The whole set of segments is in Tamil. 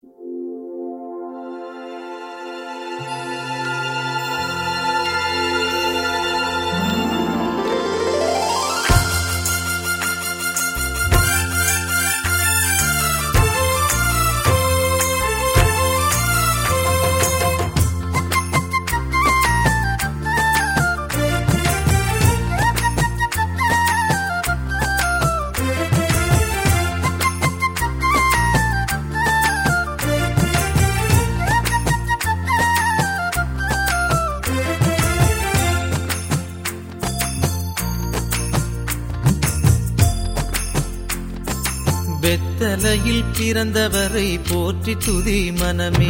வெத்தலையில் பிறந்தவரை போற்றி துதி மனமே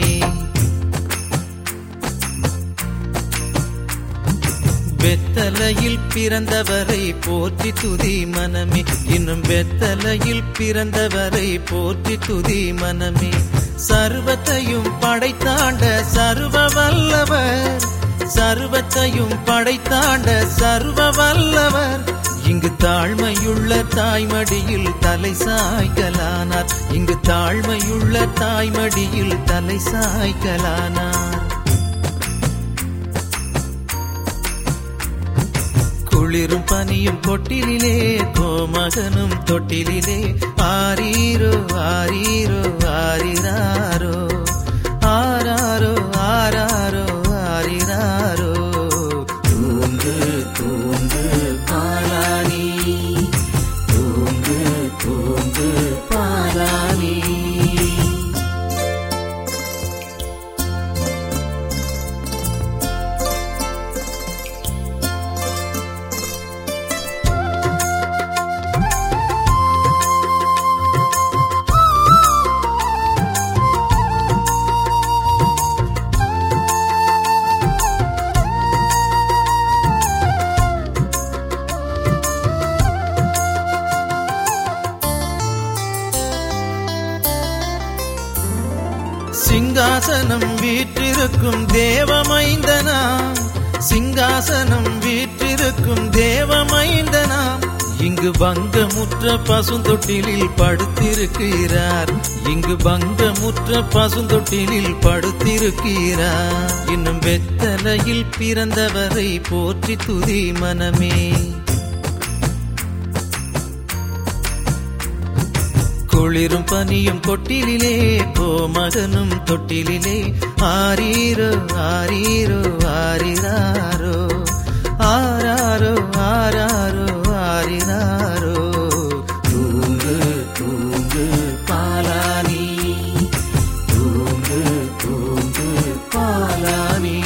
வெத்தலையில் பிறந்தவரை போற்றி துதி மனமே இன்னும் வெத்தலையில் பிறந்தவரை போற்றி துதி மனமே சர்வத்தையும் படைத்தாண்ட சர்வ வல்லவர் சர்வத்தையும் படைத்தாண்ட சர்வ வல்லவர் இங்கு தாழ்மையுள்ள தாய்மடியில் தலை சாய்க்கலானார் இங்கு தாழ்மையுள்ள தாய்மடியில் தலை சாய்க்கலானார் குளிரும் பனியும் கொட்டிலே கோமகனும் தொட்டிலே ஆரீரோ ஆரீரோ ஆரிராரோ ஆராரோ ஆராரோ ஆரிராரோ தூங்கு தூங்கு பாலானி தூங்கு தூங்கு பாலானி சிங்காசனம் வீற்றிருக்கும் தேவமைந்தனா சிங்காசனம் வீற்றிருக்கும் தேவமைந்தனா இங்கு பங்கமுற்ற பசுந்தொட்டிலில் படுத்திருக்கிறார் இங்கு பங்கமுற்ற பசுந்தொட்டிலில் படுத்திருக்கிறார் இன்னும் வெத்தலையில் பிறந்தவரை போற்றி துதி மனமே குளிரும் பனியும் கொட்டிலே கோமகனும் தொட்டிலே ஆரீரோ ஆரீரோ ஆரிராரோ ஆராரோ ஆராரோ ஆரிராரோ தூங்கு தூங்கு பாலானி தூங்கு தூங்கு பாலானி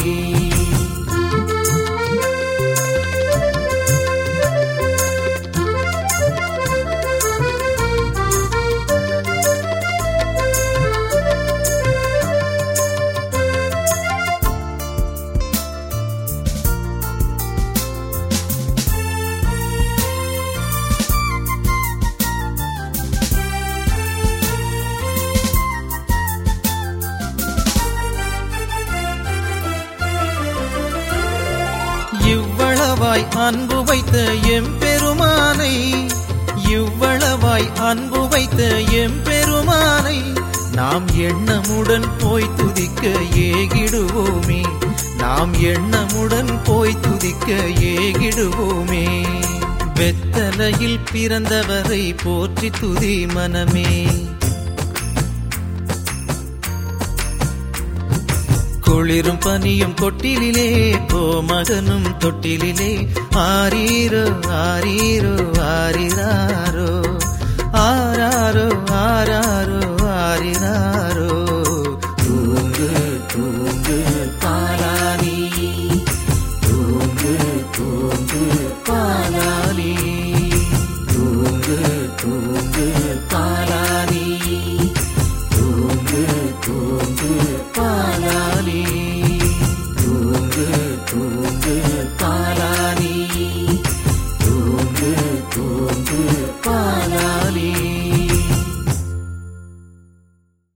இவ்வளவாய் அன்பு வைத்த எம்பெருமானை இவ்வளவாய் அன்பு வைத்த எம்பெருமானை நாம் எண்ணமுடன் போய் துதிக்க ஏகிடுவோமே நாம் எண்ணமுடன் போய் துதிக்க ஏகிடுவோமே வெத்தலையில் பிறந்தவரை போற்றி துதி மனமே குளிரும் பனியும் கொட்டிலே கோமகனும் தொட்டிலே ஆரீரோ ஆரீரோ ஆரிரா